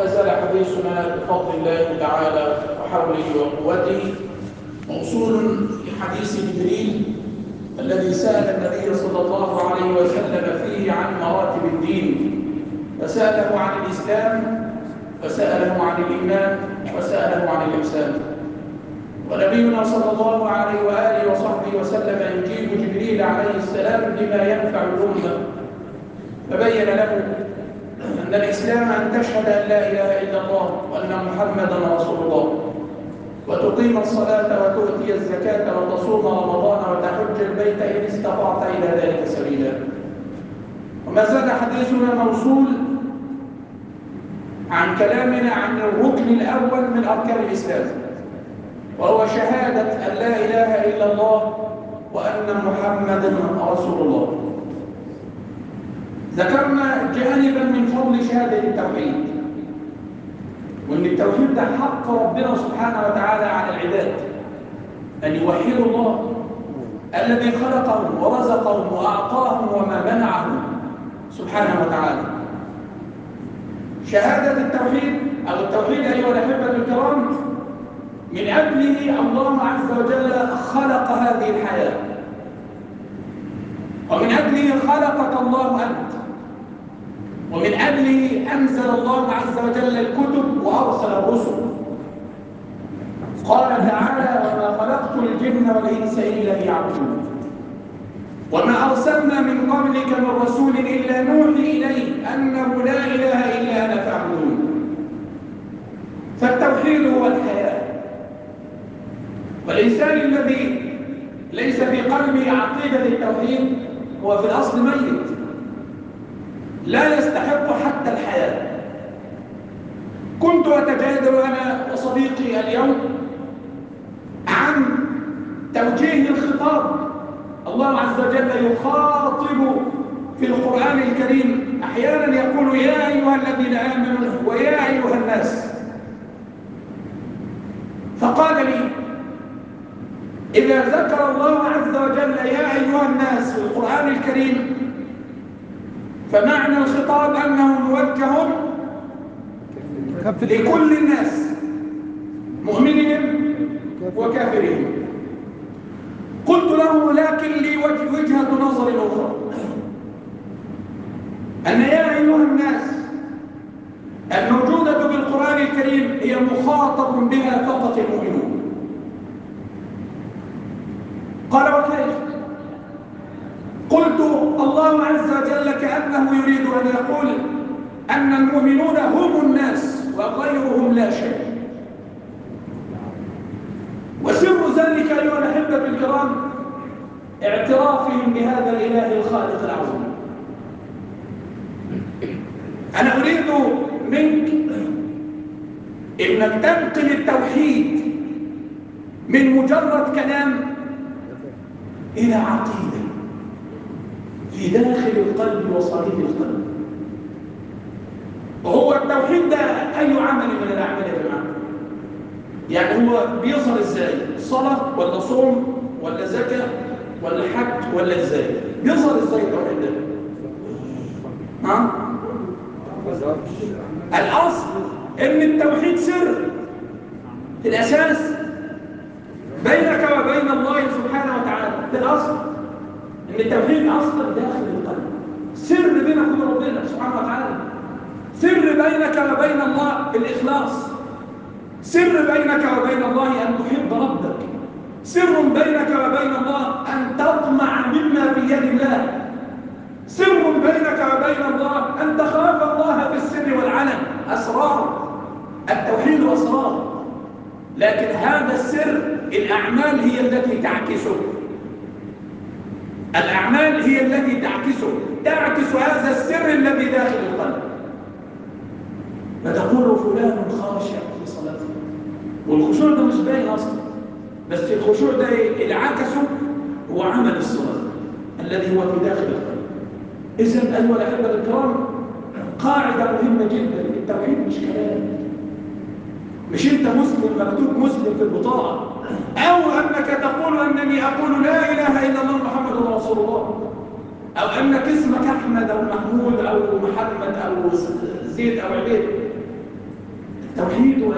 وما زال حديثنا بفضل الله تعالى وحوله وقوته موصول لحديث جبريل الذي سأل النبي صلى الله عليه وسلم فيه عن مراتب الدين فسأله عن الإسلام وسأله عن الإيمان وسأله عن الإحسان ونبينا صلى الله عليه وآله وصحبه وسلم يجيب جبريل عليه السلام بما ينفع الأمة فبين له أن الإسلام أن تشهد أن لا إله إلا الله وأن محمدا رسول الله وتقيم الصلاة وتؤتي الزكاة وتصوم رمضان وتحج البيت إن استطعت إلى ذلك سبيلا وما زال حديثنا موصول عن كلامنا عن الركن الأول من أركان الإسلام وهو شهادة أن لا إله إلا الله وأن محمدا رسول الله ذكرنا جانبا من فضل شهادة التوحيد وأن التوحيد ده حق ربنا سبحانه وتعالى على العباد أن يوحدوا الله الذي خلقهم ورزقهم وأعطاهم وما منعهم سبحانه وتعالى شهادة التوحيد أو التوحيد أيها الأحبة الكرام من أجله الله عز وجل خلق هذه الحياة ومن أجله خلقك الله أنت ومن أجله أنزل الله عز وجل الكتب وأرسل الرسل قال تعالى وما خلقت الجن والإنس إلا ليعبدون وما أرسلنا من قبلك من رسول إلا نوحي إليه أنه لا إله إلا أنا فاعبدون فالتوحيد هو الحياة والإنسان الذي ليس في قلبه عقيدة التوحيد هو في الأصل ميت لا يستحق حتى الحياة كنت أتجادل أنا وصديقي اليوم عن توجيه الخطاب الله عز وجل يخاطب في القرآن الكريم أحيانا يقول يا أيها الذين آمنوا ويا أيها الناس فقال لي إذا ذكر الله عز وجل يا أيها الناس في القرآن الكريم فمعنى الخطاب أنه موجه لكل الناس مؤمنهم وكافرهم قلت له لكن لي وجهة نظر أخرى أن يا أيها الناس الموجودة بالقرآن الكريم هي مخاطب بها فقط المؤمنون قال وكيف قلت الله عز وجل كأنه يريد أن يقول أن المؤمنون هم الناس وغيرهم لا شيء وسر ذلك أيها الأحبة الكرام اعترافهم بهذا الإله الخالق العظيم أنا أريد منك إنك تنقل التوحيد من مجرد كلام إلى عقيدة في داخل القلب وصليب القلب وهو التوحيد ده أي عمل من الأعمال يا جماعة يعني هو بيظهر إزاي صلاة ولا صوم ولا زكاة ولا حج ولا إزاي بيظهر إزاي التوحيد ده ها الأصل إن التوحيد سر في الأساس بينك وبين الله سبحانه وتعالى ده الأصل إن التوحيد أصلا داخل القلب سر بينك وبين ربنا سبحانه وتعالى سر بينك وبين الله الإخلاص سر بينك وبين الله أن تحب ربك سر بينك وبين الله أن تطمع مما في يد الله سر بينك وبين الله أن تخاف الله في السر والعلن أسرار التوحيد أسرار لكن هذا السر الأعمال هي التي تعكسه الأعمال هي التي تعكسه تعكس هذا السر الذي داخل القلب فتقول فلان خاشع في صلاته والخشوع ده مش باين أصلا بس الخشوع ده اللي عكسه هو عمل الصلاة الذي هو في داخل القلب إذا أيها الأحبة الكرام قاعدة مهمة جدا التوحيد مش كلام مش أنت مسلم مكتوب مسلم في البطاقة أو أنك تقول أنني أقول لا إله إلا الله محمد رسول الله أو أنك اسمك أحمد أو محمود أو محمد أو زيد أو عبيد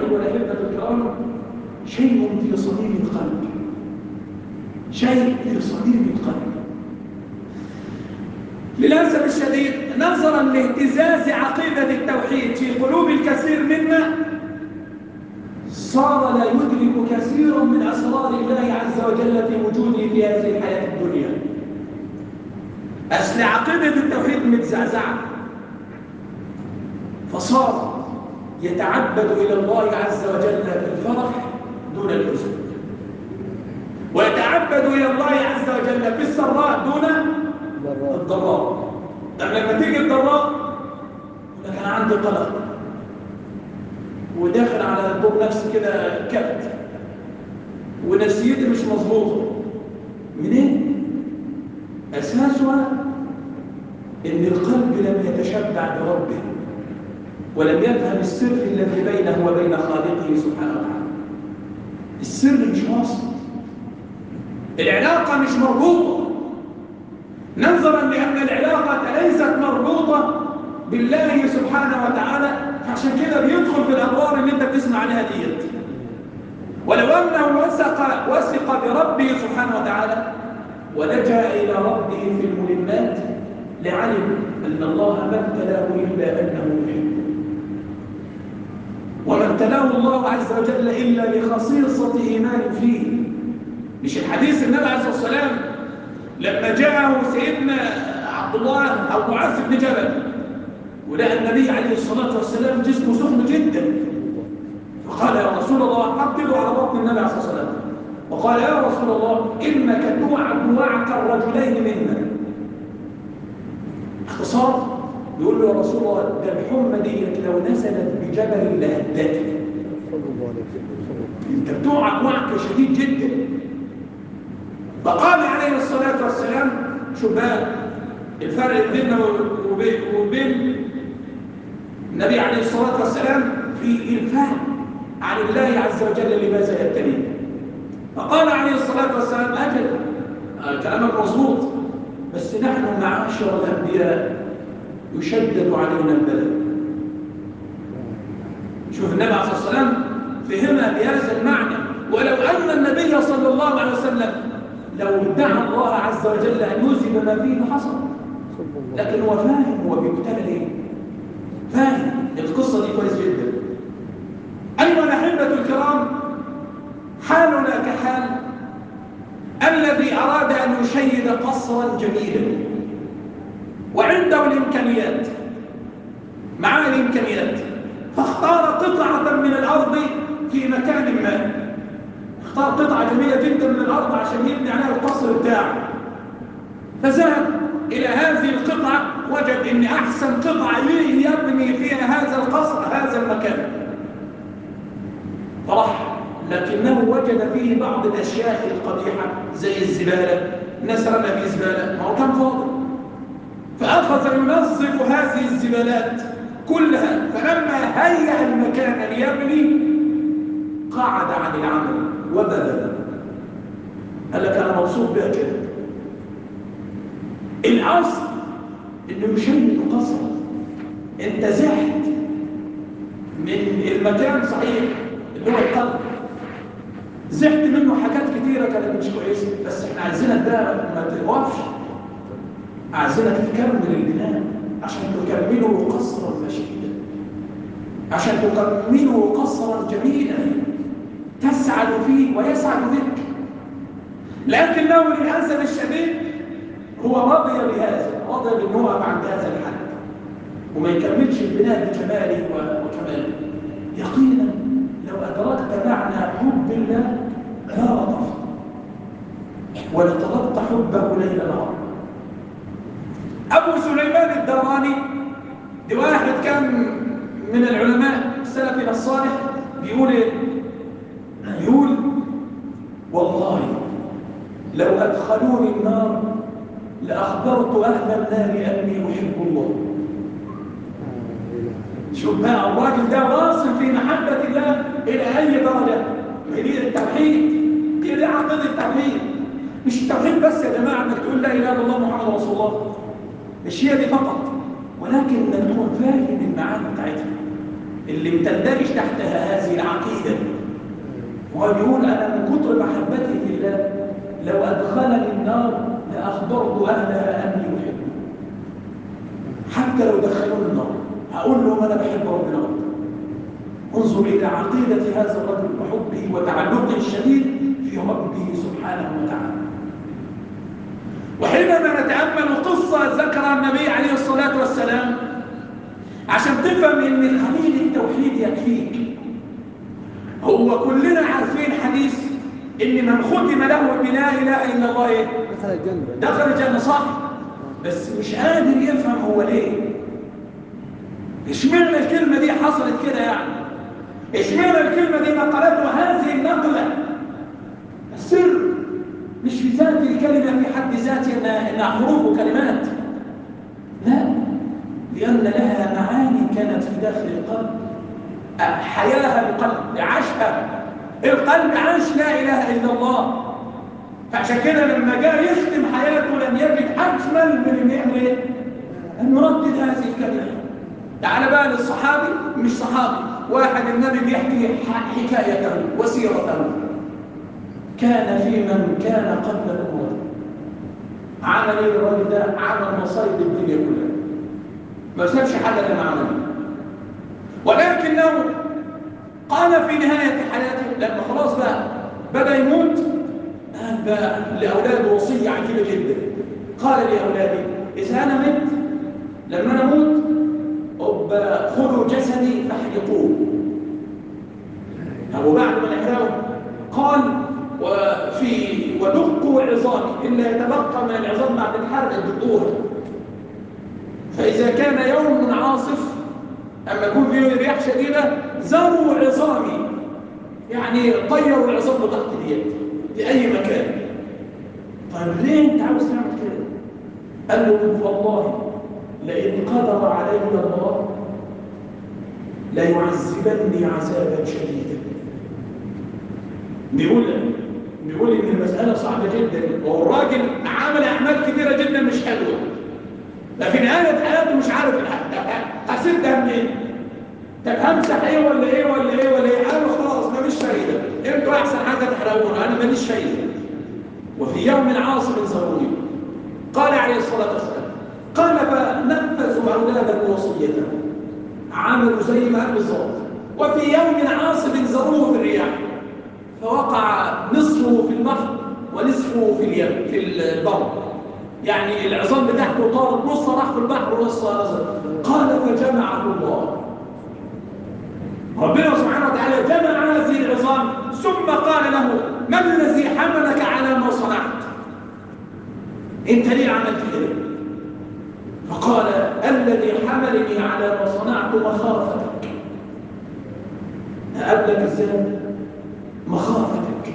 أيها الأحبة الكرام شيء في صميم القلب شيء في صميم القلب للأسف الشديد نظرا لاهتزاز عقيدة التوحيد في قلوب الكثير منا صار لا يدرك كثير من أسرار الله عز وجل في وجوده في هذه الحياة الدنيا أصل عقيدة التوحيد متزعزعة فصار يتعبد إلى الله عز وجل في الفرح دون الحزن ويتعبد إلى الله عز وجل في السراء دون الضراء طب لما تيجي الضراء يقول لك أنا عندي قلق وداخل على الدور نفسي كده كبت ونفسيتي مش مظبوطه منين؟ أساسها إن القلب لم يتشبع بربه ولم يفهم السر الذي بينه وبين خالقه سبحانه وتعالى السر مش واصل العلاقة مش مربوطة نظرا لأن العلاقة ليست مربوطة بالله سبحانه وتعالى عشان كده بيدخل في الأدوار اللي انت بتسمع عليها ديت ولو أنه وثق وثق بربه سبحانه وتعالى ولجأ إلى ربه في الملمات لعلم أن الله ما ابتلاه إلا أنه يحبه وما ابتلاه الله عز وجل إلا لخصيصة إيمان فيه مش الحديث النبي عليه الصلاة والسلام لما جاءه سيدنا عبد الله أو معاذ بن جبل ولقى النبي عليه الصلاة والسلام جسمه سخن جدا فقال يا رسول الله قبضوا على بطن النبي عليه الصلاة والسلام وقال يا رسول الله إنك توعك وعك الرجلين منا اختصار يقول له يا رسول الله ده الحمى ديت لو نزلت بجبل لهدتك انت بتوعك وعك شديد جدا فقال عليه الصلاة والسلام شوف بقى الفرق بيننا وبين, وبين النبي عليه الصلاة والسلام في الفهم عن الله عز وجل لماذا يبتليه فقال عليه الصلاة والسلام أجل آه كلامك مظبوط بس نحن معاشر الأنبياء يشدد علينا البلاء شوف النبي عليه الصلاة والسلام فهمها بهذا المعنى ولو أن النبي صلى الله عليه وسلم لو ادعى الله عز وجل أن يذهب ما فيه حصل لكن هو فاهم هو بيبتلى ليه فاهم القصة دي كويس جدا أيها الأحبة الكرام حالنا كحال الذي أراد أن يشيد قصرا جميلا وعنده الإمكانيات معاه الإمكانيات فاختار قطعة من الأرض في مكان ما اختار قطعة جميلة جدا من الأرض عشان يبني عليها القصر بتاعه فذهب إلى هذه القطعة وجد أن أحسن قطعة يبني فيها هذا القصر هذا المكان فراح لكنه وجد فيه بعض الأشياء القبيحة زي الزبالة الناس رمى فيه زبالة ما هو كان فاضي فأخذ ينظف هذه الزبالات كلها فلما هيأ المكان ليبني قعد عن العمل وبدأ قال لك أنا مبسوط بها كده الأصل إنه يشيد قصرا أنت زحت من المكان صحيح اللي هو القلب زحت منه حاجات كتيرة كانت مش كويسة بس احنا عايزينك ده ما توقفش عايزينك تكمل البناء عشان تكمله قصرا مشيدا عشان تكمله قصرا جميلا تسعد فيه ويسعد بك لكنه للأسف الشديد هو رضي بهذا رضي بأنه يقف عند هذا الحد وما يكملش البناء بجماله وكماله يقينا لو أدركت معنى حب الله لا رطف ولطلبت حبه ليل نهار أبو سليمان الدراني دي واحد كان من العلماء سلفنا الصالح بيقول ايه؟ يقول والله لو أدخلوني النار لأخبرت أهل النار أني أحب الله شوف بقى الراجل ده واصل في محبة الله إلى أي درجة هي التوحيد هي دي عقيدة التوحيد مش التوحيد بس يا جماعة انك تقول لا إله إلا الله محمد رسول الله مش هي دي فقط ولكن انك تكون فاهم المعاني بتاعتها اللي بتندرج تحتها هذه العقيدة هو بيقول أنا من كتر محبتي في الله لو أدخلني النار لأخبرت أهلها أني أحبه حتى لو دخلوني النار هقول لهم أنا بحب ربنا أكتر انظر إلى عقيدة هذا الرجل وحبه وتعلقه الشديد في ربه سبحانه وتعالى وحينما نتأمل قصة ذكرها النبي عليه الصلاة والسلام عشان تفهم ان الخليل التوحيد يكفيك هو كلنا عارفين حديث ان من ختم له بلا اله الا الله ايه دخل الجنة دخل الجنه صح بس مش قادر يفهم هو ليه اشمعنى الكلمه دي حصلت كده يعني اشمعنى الكلمه دي نقلته هذه النقله السر مش في ذات الكلمه في حد ذاتها انها إنها حروف وكلمات لا لأن لها معاني كانت في داخل القلب حياها القلب عاشها القلب عاش لا إله إلا الله فعشان كده لما جاء يختم حياته لم يجد أجمل من أن يعمل إيه؟ أن يردد هذه الكلمة تعال بقى للصحابي مش صحابي واحد النبي بيحكي حكايته وسيرته كان في من كان قبل الأمر عمل ايه الراجل ده عمل مصايب الدنيا كلها ما سابش حاجه لما عمله ولكنه قال في نهايه حياته لما خلاص بقى بدا يموت قال بقى لاولاده وصيه عجيبه جدا قال لاولادي اذا انا مت لما انا اموت أبقى خذوا جسدي فاحرقوه وبعد ما نحرقه قال وفي ودقوا عظامي إلا يتبقى من العظام بعد الحرق الدقوها فإذا كان يوم عاصف أما يكون فيه رياح شديدة زروا عظامي يعني طيروا العظام تحت اليد في أي مكان طيب ليه أنت عاوز تعمل كده؟ قال له والله لئن قدر علي الله ليعذبني عذابا شديدا بيقول بيقول ان المساله صعبه جدا والراجل عمل اعمال كبيره جدا مش حلوه لكن نهايه حياته مش عارف هسيبها منين طب همسح ايه ولا ايه ولا ايه ولا ايه قالوا خلاص ماليش فايده انتوا احسن حاجه تحرقونا انا ماليش فايده وفي يوم عاصف زروني قال عليه الصلاه والسلام قال فنفذوا اولادهم وصيتهم عملوا زي ما قال بالظبط وفي يوم عاصف زروه في الرياح فوقع نصفه في البحر ونصفه في اليم في البر يعني العظام بتاعته طارت نص راح في البحر ونص نزل قال فجمعه الله ربنا سبحانه وتعالى جمع هذه العظام ثم قال له ما الذي حملك على ما صنعت انت ليه عملت كده فقال الذي حملني على ما صنعت مخافتك أقابلك ازاي مخافتك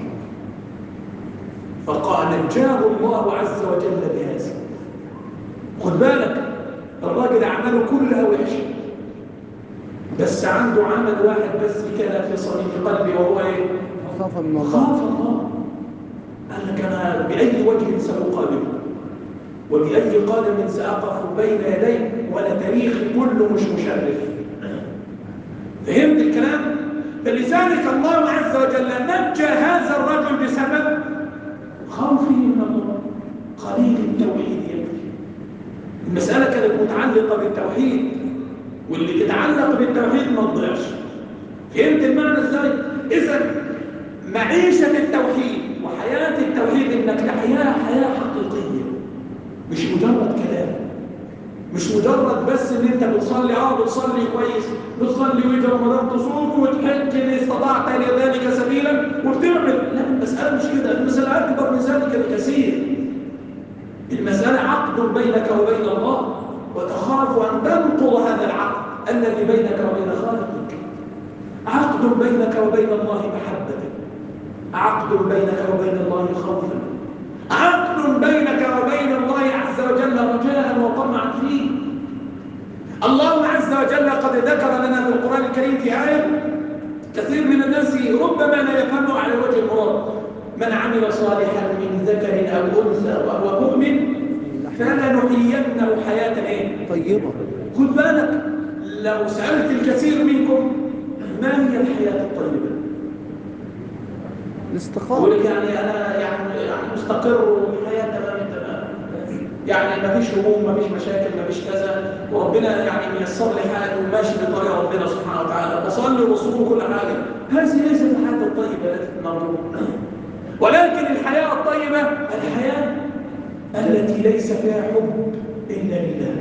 فقال نجاه الله عز وجل بهذا خد بالك الراجل أعماله كلها وحشة بس عنده عمل واحد بس كان في صميم قلبي وهو ايه؟ خاف من الله خاف الله قال لك أنا بأي وجه سأقابله وبأي قدم سأقف بين يديه وأنا تاريخي كله مش مشرف فهمت الكلام؟ فلذلك الله عز وجل نجى هذا الرجل بسبب خوفه من الله قليل التوحيد يكفي المسألة كانت متعلقة بالتوحيد واللي تتعلق بالتوحيد ما تضيعش فهمت المعنى ازاي؟ إذا معيشة التوحيد وحياة التوحيد إنك تحياها حياة حقيقية مش مجرد كلام مش مجرد بس ان انت بتصلي اه بتصلي كويس بتصلي ويجي رمضان تصوم وتحج ان استطعت الى ذلك سبيلا وبتعمل لا المساله مش كده المساله اكبر من ذلك بكثير المساله عقد بينك وبين الله وتخاف ان تنقض هذا العقد الذي بينك وبين خالقك عقد بينك وبين الله محبه عقد بينك وبين الله خوفا عقد بينك وبين الله عز وجل رجاء وطمعا فيه الله عز وجل قد ذكر لنا في القرآن الكريم في آية كثير من الناس ربما لا يفهمه على وجه المراد من عمل صالحا من ذكر أو أنثى وهو مؤمن فلنحيينه حياة ايه؟ طيبة خد بالك لو سألت الكثير منكم هي الحياة الطيبة؟ الاستقامة يقول لك يعني أنا يعني يعني مستقر والحياة تمام تمام يعني ما فيش هموم ما فيش مشاكل ما فيش كذا وربنا يعني ميسر لي حالي وماشي بطريق ربنا سبحانه وتعالى بصلي وبصوم كل حاجة هذه ليست الحياة الطيبة التي نرجوها ولكن الحياة الطيبة الحياة التي ليس فيها حب إلا لله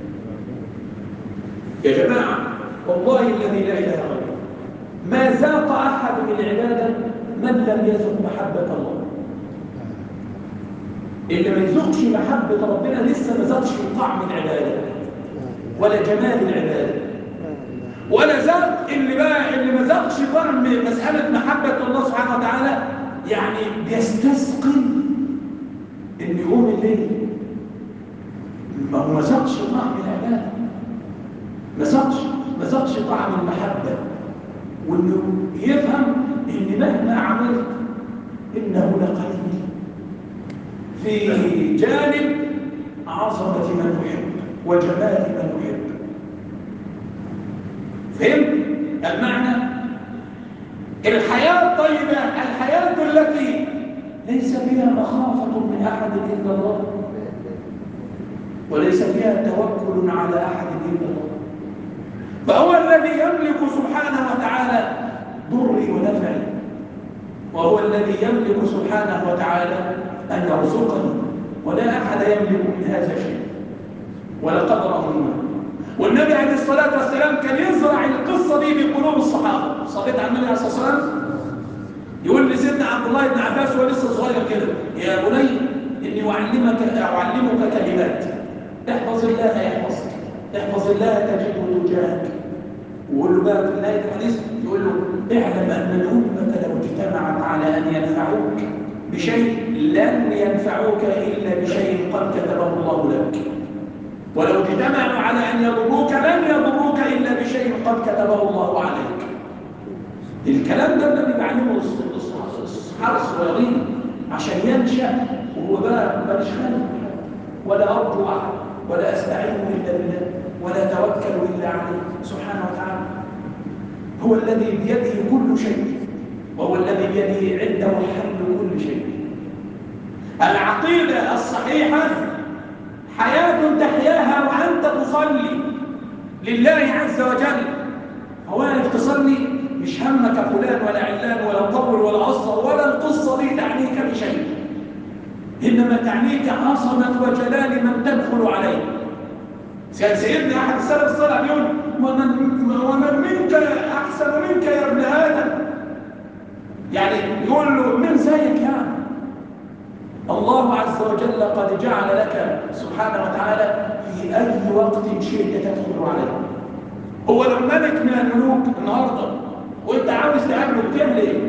يا جماعة والله الذي لا إله غيره ما ذاق أحد من العبادة من لم يذق محبة الله اللي ما يذوقش محبة ربنا لسه ما ذاقش طعم العبادة ولا جمال العبادة ولا ذاق اللي بقى اللي ما ذاقش طعم مسألة محبة الله سبحانه وتعالى يعني بيستثقل إن يقوم الليل ما هو ما ذاقش طعم العبادة ما ذاقش ما ذاقش طعم المحبة وإنه يفهم إن مهما عملت إنه لقليل في جانب عظمة من أحب وجمال من أحب فهمت المعنى الحياة الطيبة الحياة التي ليس فيها مخافة من أحد إلا الله وليس فيها توكل على أحد إلا الله فهو الذي يملك سبحانه وتعالى ضري ونفعي وهو الذي يملك سبحانه وتعالى أن يرزقني ولا أحد يملك من هذا شيء ولا قدر عظيما والنبي عليه الصلاة والسلام كان يزرع القصة دي بقلوب الصحابة صليت على النبي عليه الصلاة والسلام يقول لسيدنا عبد الله بن عباس وهو لسه صغير كده يا بني إني أعلمك أعلمك كلمات احفظ الله يحفظك احفظ الله تجده تجاهك ويقول له بقى في نهاية الحديث يقول له اعلم أن الأمة لو اجتمعت على أن ينفعوك بشيء لن ينفعوك إلا بشيء قد كتبه الله لك ولو اجتمعوا على أن يضروك لن يضروك إلا بشيء قد كتبه الله عليك الكلام ده النبي بعلمه الصحابة الصغيرين عشان ينشأ وهو بقى ماليش خالق ولا أرجو أحد ولا أستعين إلا بالله ولا توكل إلا عليه سبحانه وتعالى هو الذي بيده كل شيء وهو الذي بيده عنده حل كل شيء العقيدة الصحيحة حياة تحياها وأنت تصلي لله عز وجل هو أنك تصلي مش همك فلان ولا علان ولا طول ولا أصغر ولا القصة دي تعنيك بشيء إنما تعنيك عظمة وجلال من تدخل عليه كان سيدنا أحد السلف الصالح يقول ومن, ومن منك أحسن منك يا ابن آدم يعني يقول له من زيك يعني الله عز وجل قد جعل لك سبحانه وتعالى في أي وقت شئت تدخل عليه هو لو ملك من الملوك النهارده وانت عاوز تقابله بتعمل ايه؟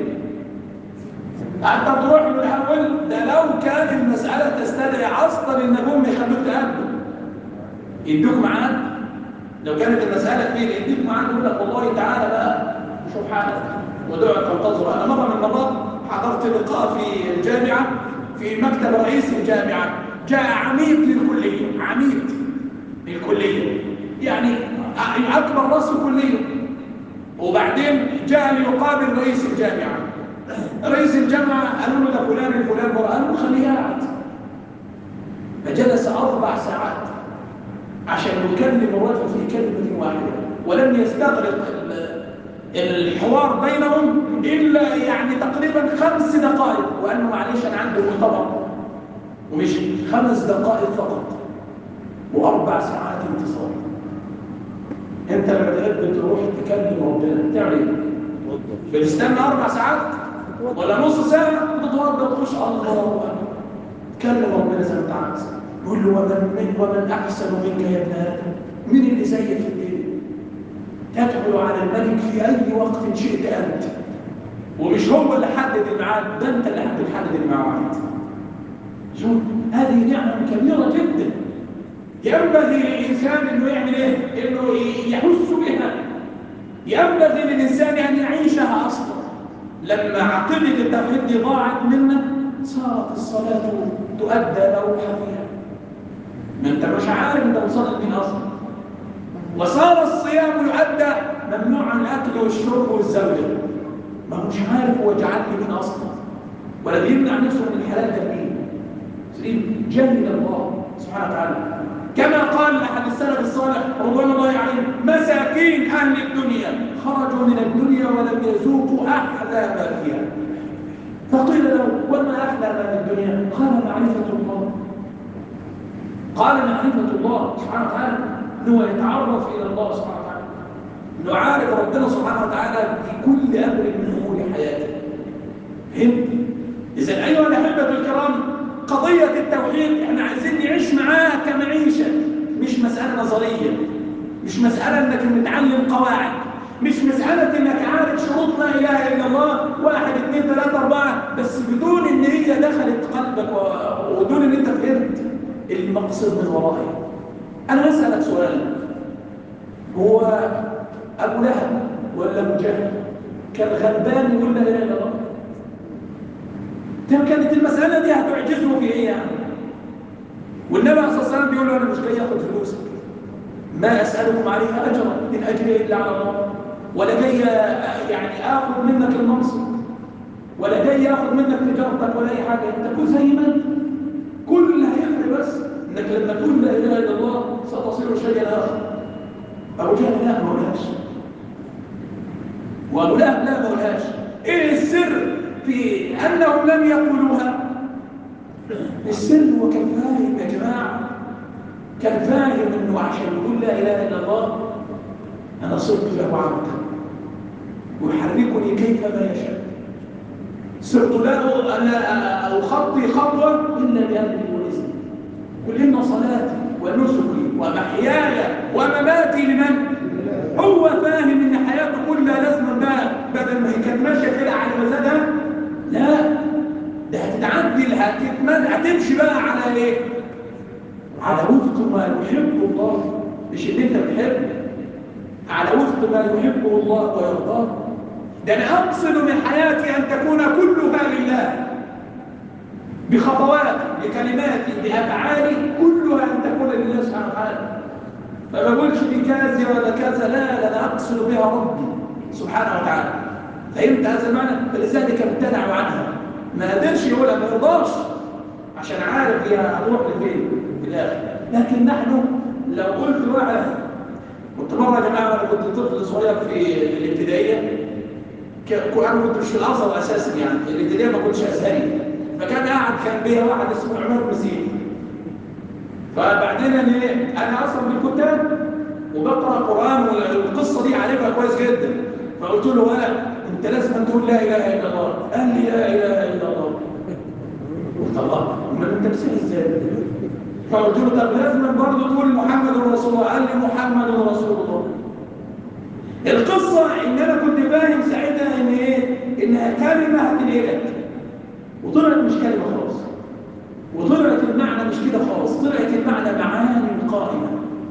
انت تروح له الاول ده لو كان المساله تستدعي اصلا ان ابوهم يخلوك تقابله يدوك معاد لو كانت المساله كبيره يديك معاد يقول لك والله تعالى بقى شوف حالك ودعك تنتظر انا مره من المرات حضرت لقاء في الجامعه في مكتب رئيس الجامعه جاء عميد للكليه عميد للكليه يعني اكبر راس الكليه وبعدين جاء ليقابل رئيس الجامعه رئيس الجامعه قالوا له ده فلان الفلان قال له خليه قاعد فجلس اربع ساعات عشان يكلم الرجل في كلمه واحده ولم يستغرق الحوار بينهم الا يعني تقريبا خمس دقائق وقال له معلش انا عندي مؤتمر ومش خمس دقائق فقط واربع ساعات انتصار انت لما تحب تروح تكلم ربنا تعمل ايه؟ بتستنى اربع ساعات ولا نص ساعه بتتوضا وتخش الله اكبر تكلم ربنا زي ما انت عايز يقول له ومن من ومن احسن منك يا ابن ادم مين اللي زيك في الدنيا تدخل على الملك في اي وقت شئت انت ومش هو اللي حدد الميعاد ده انت اللي حدد الميعاد شوف هذه نعمه كبيره جدا ينبغي للإنسان أنه يعمل إيه؟ أنه يحس بها ينبغي للإنسان أن يعيشها أصلا لما عقيدة التوحيد دي ضاعت منا صارت الصلاة تؤدى لوحة فيها ما أنت مش عارف أنت مصلي مين أصلا وصار الصيام يؤدى ممنوع عن الاكل والشرب والزوجه ما هو مش عارف هو جعلني مين اصلا ولا بيمنع نفسه من الحلال ده مين سليم جهل الله سبحانه وتعالى كما قال احد السلف الصالح رضوان الله عليهم مساكين اهل الدنيا خرجوا من الدنيا ولم يذوقوا احلى ما فيها فقيل له وما احلى ما في الدنيا قال معرفه الله قال معرفه الله سبحانه وتعالى انه يتعرف الى الله سبحانه وتعالى انه عارف ربنا سبحانه وتعالى في كل امر من امور حياته فهمت اذا ايها الاحبه الكرام قضيه التوحيد احنا عايزين نعيش معاه كمعيشه مش مساله نظريه مش مساله انك متعلم قواعد مش مسألة انك عارف شروط لا اله الا الله واحد اثنين ثلاثة اربعة بس بدون ان هي دخلت قلبك ودون ان انت فهمت المقصد من ورائها انا بسألك سؤال هو ابو لهب ولا ابو جهل كان غلبان يقول لا اله الا الله طب كانت المسألة دي هتعجزه في ايه يعني والنبي صلى الله عليه وسلم بيقول له انا مش جاي اخد فلوسك ما اسالكم عليها اجرا ان اجري الا على الله ولا جاي يعني اخذ منك المنصب ولا جاي اخذ منك تجارتك ولا اي حاجه انت كن زي ما انت كل اللي هيفرق بس انك لما تقول لا اله الا الله ستصير شيئا اخر ابو جهل لا ما قولهاش وابو لهب لا ما قولهاش ايه السر في انهم لم يقولوها السر هو كان فاهم يا جماعه كان فاهم انه عشان يقول لا اله الا الله انا صرت له عبدا ويحركني كيفما يشاء صرت له انا اخطي خطوه الا بامري واذني قل ان صلاتي ونسكي ومحياي ومماتي لمن هو فاهم ان حياته كلها لازم بقى بدل ما هي كانت ماشيه كده على مزاجها لا ده هتتعدل هتتمد هتمشي بقى على ايه على وفق ما يحب الله مش اللي انت بتحبه على وفق ما يحبه الله ويرضاه ده انا اقصد من حياتي ان تكون كلها لله بخطواتي بكلماتي بافعالي كلها ان تكون لله سبحانه وتعالى ما بقولش دي كذا ولا كذا لا لا انا اقصد بها ربي سبحانه وتعالى فهمت هذا المعنى فلذلك ابتدعوا عنها ما قدرش يقولها ما يرضاش عشان عارف هي هتروح لفين في الاخر لكن نحن لو قلت واحد كنت مره يا جماعه انا كنت طفل صغير في الابتدائيه انا كنت مش في الازهر اساسا يعني في الابتدائيه ما كنتش ازهري فكان قاعد كان بيا واحد اسمه عمر مسيح فبعدين انا ايه انا اصلا من الكتاب وبقرا قران والقصه دي عارفها كويس جدا فقلت له ولا انت لازم تقول لا اله الا الله قال لي لا اله الا الله قلت الله امال انت مسيح ازاي فقلت له طب لازم برضه تقول محمد رسول الله قال لي محمد رسول الله القصة ان انا كنت فاهم ساعتها ان ايه انها كلمة هتنقلك وطلعت مش كلمة خالص وطلعت المعنى مش كده خالص طلعت المعنى معاني قائمة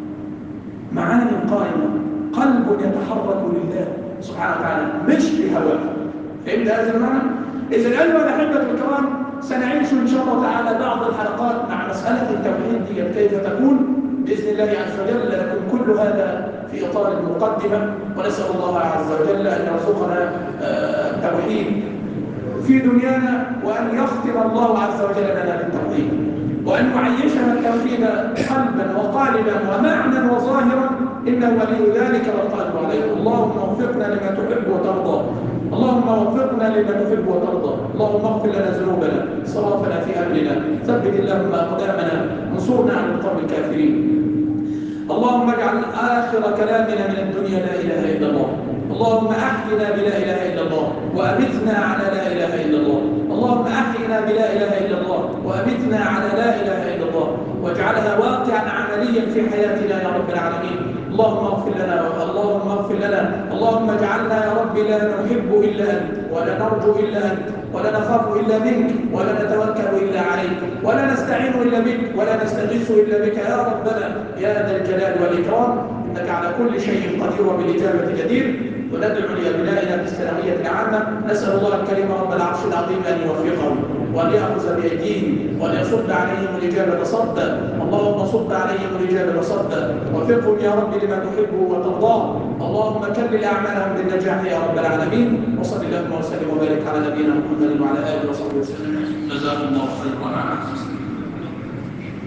معاني قائمة قلب يتحرك لله سبحانه وتعالى مش بهواه فهمت هذا المعنى؟ إذا أيها الأحبة الكرام سنعيش إن شاء الله تعالى بعض الحلقات مع مسألة التوحيد دي كيف تكون بإذن الله عز وجل لكن كل هذا في إطار المقدمة ونسأل الله عز وجل أن يرزقنا التوحيد في دنيانا وأن يختم الله عز وجل لنا بالتوحيد وأن يعيشنا التوحيد قلبا وقالبا ومعنى وظاهرا إنه ولي ذلك والقادر عليه اللهم وفقنا لما تحب وترضى اللهم وفقنا لما تحب وترضى اللهم اغفر لنا ذنوبنا صرافنا في امرنا ثبت اللهم اقدامنا انصرنا على القوم الكافرين اللهم اجعل اخر كلامنا من الدنيا لا اله الا الله اللهم احينا بلا اله الا الله وامتنا على لا اله الا الله اللهم احينا بلا اله الا الله وامتنا على لا اله الا الله واجعلها واقعا عمليا في حياتنا يا رب العالمين اللهم اغفر لنا اللهم اغفر لنا اللهم اجعلنا يا رب لا نحب الا انت ولا نرجو الا انت ولا نخاف الا منك ولا نتوكل الا عليك ولا نستعين الا بك ولا نستغيث الا بك يا ربنا يا ذا الجلال والاكرام انك على كل شيء قدير وبالاجابه جدير وندعو لابنائنا في الثانويه العامه نسال الله الكريم رب العرش العظيم ان يوفقهم وأن يأخذ بأيديهم وأن يصد عليهم الرجال صدا اللهم صد عليهم الرجال صدا وفقهم يا رب لما تحبه وترضاه اللهم كمل أعمالهم بالنجاح يا رب العالمين وصل اللهم وسلم وبارك على نبينا محمد وعلى آله وصحبه وسلم جزاكم الله خيرا